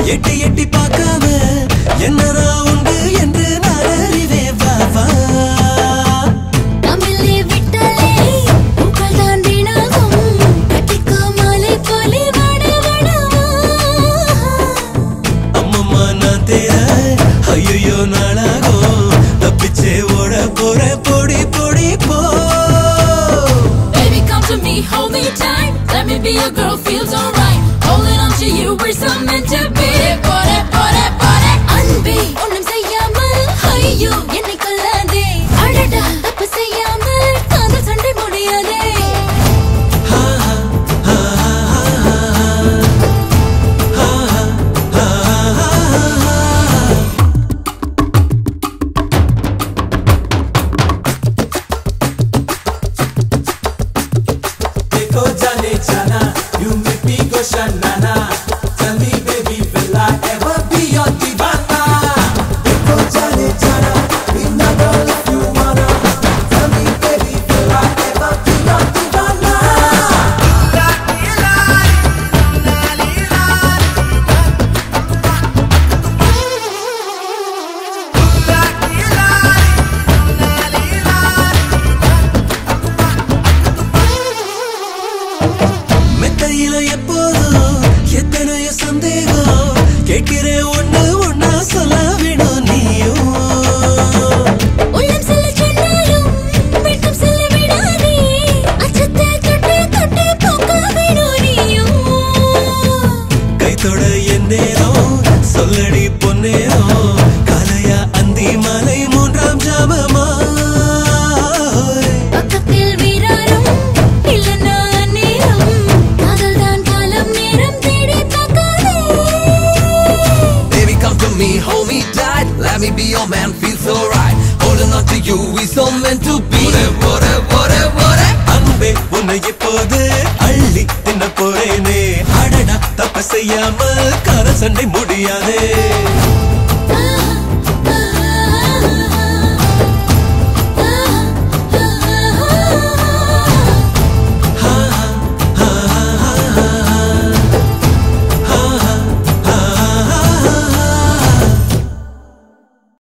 எட்டி எட்டி பார்க்காம என்னதான் உண்டு என்று நான் அறிவேன் வா வா தமிழே விட்டாலே உங்கள் தான் வீணாகும் கட்டிக்கோ மாலை போலே வாட வாடவா அம்மம்மா நான் தேர ஐயோ நாளாகும் தப்பிச்சே ஓட போற பொடி பொடி போ Baby, come to me, hold me tight. Let me be your girl, feels alright. Holding on to you, we're so meant to be. Bore, bore, bore. அன்பே, ஒண்ணும் செய்யாமல், ஐயோ, என்னை கொல்லாதே. அடடா, தப்பு செய்யாமல், காதல் சண்டை முடியாதே. देखो जाने जाना you make me go shanana tell me baby will I ever be your divana देखो जाने जाना be my girl if you wanna tell me baby will I ever be your divana மெத்தையில எப்போதும் எத்தனையோ சந்தேகம் கேட்கிறேன் ஒண்ணு ஒண்ணா சொல்ல வேணும் நீயும் உள்ளம் செல்ல சொன்னாலும், வெட்கம் செல்ல விடாதே. அச்சத்தை தொட்டு தொட்டு போக்க வேணும் நீயும். கைத்தொட என் நேரம் சொல்லடி பொன்னேரம் காலையா அந்தி மலை மூன்றாம் ஜாமமா பக்கத்தில் வீராரும் இல்லைன்னா நேரம் காதல்தான் காலம் நேரம் தேடி பார்க்காதே Baby, come to me, hold me tight. Let me be your man, feel so right. Holding on to you, we so meant to be. Whatever, whatever, whatever. அன்பே உன்னை இப்போது அள்ளி தின்ன போறேனே அடடா தப்பு செய்யாமல் கர சண்டை முடியாதே